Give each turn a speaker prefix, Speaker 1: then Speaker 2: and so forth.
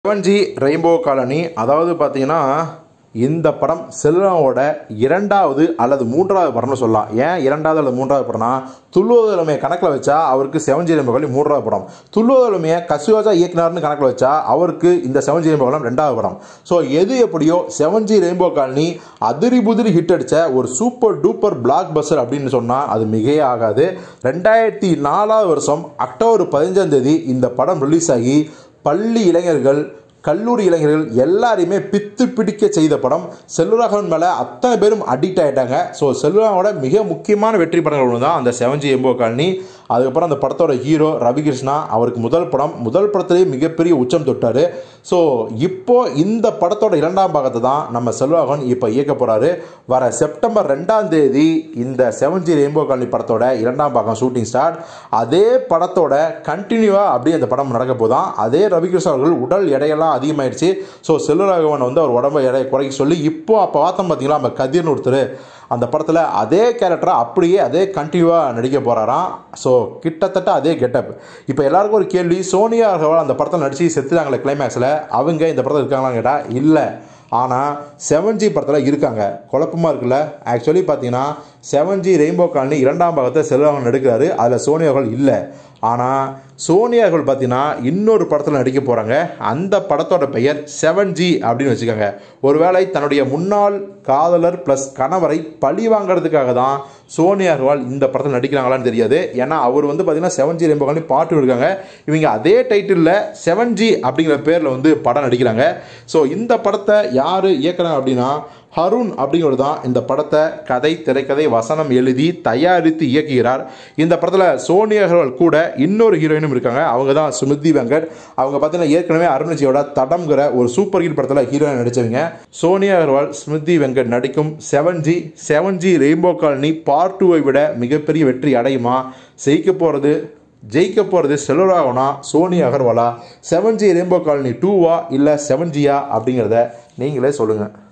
Speaker 1: seven G rainbow colony அதாவது பார்த்தீங்கன்னா இந்த படம் செல்வனோட இரண்டாவது அல்லது மூன்றாவது படம்னு சொல்லலாம் ஏன் இரண்டாவது அல்லது மூன்றாவது படம்னா துள்ளுவதலுமையை கணக்கில் வச்சா அவருக்கு செவன் ஜி ரெயின்போ காலனி மூன்றாவது படம் துள்ளுவதலுமையை கசுவாஜா இயக்குனார்னு கணக்கில் வச்சா அவருக்கு இந்த செவன் ஜி ரெயின்போ காலம் ரெண்டாவது படம் ஸோ எது எப்படியோ செவன் ஜி ரெயின்போ காலனி அதிரி புதிரி ஹிட் அடித்த ஒரு சூப்பர் டூப்பர் பிளாக் பஸ்டர் அப்படின்னு சொன்னால் அது மிகையே ஆகாது ரெண்டாயிரத்தி நாலாவது வருஷம் அக்டோபர் பதினஞ்சாம் தேதி இந்த படம் ரிலீஸ் ஆகி பள்ளி இளைஞர்கள் கல்லூரி இளைஞர்கள் எல்லாரையுமே பித்து பிடிக்க செய்த படம் செல்வராகவன் மேலே அத்தனை பேரும் அடிக்ட் ஆகிட்டாங்க ஸோ செல்வராகவோட மிக முக்கியமான வெற்றி படங்கள் ஒன்று தான் அந்த செவன் ஜி எம்போ காலனி அதுக்கப்புறம் அந்த படத்தோட ஹீரோ ரவிகிருஷ்ணா அவருக்கு முதல் படம் முதல் படத்திலேயே மிகப்பெரிய உச்சம் தொட்டார் ஸோ இப்போ இந்த படத்தோட இரண்டாம் பாகத்தை தான் நம்ம செல்வராகவன் இப்போ இயக்க போகிறாரு வர செப்டம்பர் ரெண்டாம் தேதி இந்த செவன் ஜி ரெயின்போ காலனி படத்தோட இரண்டாம் பாகம் ஷூட்டிங் ஸ்டார்ட் அதே படத்தோட கண்டினியூவாக அப்படியே அந்த படம் நடக்க போதான் அதே ரவிகிருஷ்ணன் அவர்கள் உடல் எடையெல்லாம் அதிகமாயிடுச்சு ஸோ செல்வராகவன் வந்து அவர் உடம்பு எடையை குறைக்க சொல்லி இப்போ அப்போ பார்த்தோம் பார்த்தீங்களா நம்ம கதிர்னு ஒருத்தர் அந்த படத்தில் அதே கேரக்டரை அப்படியே அதே கண்டினியூவாக நடிக்க போகிறாராம் ஸோ கிட்டத்தட்ட அதே கெட்டப் இப்போ எல்லாருக்கும் ஒரு கேள்வி சோனியா அகர்வால் அந்த படத்தில் நடித்து செத்துட்டாங்களே கிளைமேக்ஸில் அவங்க இந்த படத்தில் இருக்காங்களான்னு கேட்டால் இல்லை ஆனால் செவன் ஜி படத்தில் இருக்காங்க குழப்பமாக இருக்குல்ல ஆக்சுவலி பார்த்தீங்கன்னா செவன் ஜி ரெயின்போ காலனி இரண்டாம் பாகத்தை செல்வராகவன் நடிக்கிறாரு அதில் சோனியார்கள் இல்லை ஆனால் சோனியார்கள் பார்த்தீங்கன்னா இன்னொரு படத்தில் நடிக்க போகிறாங்க அந்த படத்தோட பெயர் செவன் ஜி அப்படின்னு வச்சுக்கோங்க ஒருவேளை தன்னுடைய முன்னாள் காதலர் ப்ளஸ் கணவரை பழி வாங்குறதுக்காக தான் சோனியா அகர்வால் இந்த படத்தில் நடிக்கிறாங்களான்னு தெரியாது ஏன்னா அவர் வந்து பார்த்தீங்கன்னா செவன் ஜி ரெம்ப காலனி பாட்டு இருக்காங்க இவங்க அதே டைட்டிலில் செவன் ஜி அப்படிங்கிற பேரில் வந்து படம் நடிக்கிறாங்க ஸோ இந்த படத்தை யார் இயக்குறாங்க அப்படின்னா ஹருண் அப்படிங்கிறது தான் இந்த படத்தை கதை திரைக்கதை வசனம் எழுதி தயாரித்து இயக்குகிறார் இந்த படத்தில் சோனியா அகர்வால் கூட இன்னொரு ஹீரோயினும் இருக்காங்க அவங்க தான் சுமிதி வெங்கட் அவங்க பார்த்தீங்கன்னா ஏற்கனவே அருணஜியோட தடம்ங்கிற ஒரு சூப்பர் ஹிட் படத்தில் ஹீரோயின் நடித்தவங்க சோனியா அகர்வால் ஸ்மிருதி வெங்கட் நடிக்கும் seven G seven G rainbow colony part டூவை விட மிகப்பெரிய வெற்றி அடையுமா ஜெயிக்க போகிறது ஜெயிக்க போகிறது செல்வராகவனா சோனியா அகர்வாலா செவன் ஜி ரெயின்போ காலனி டூவா இல்லை செவன் ஜியா அப்படிங்கிறத நீங்களே சொல்லுங்கள்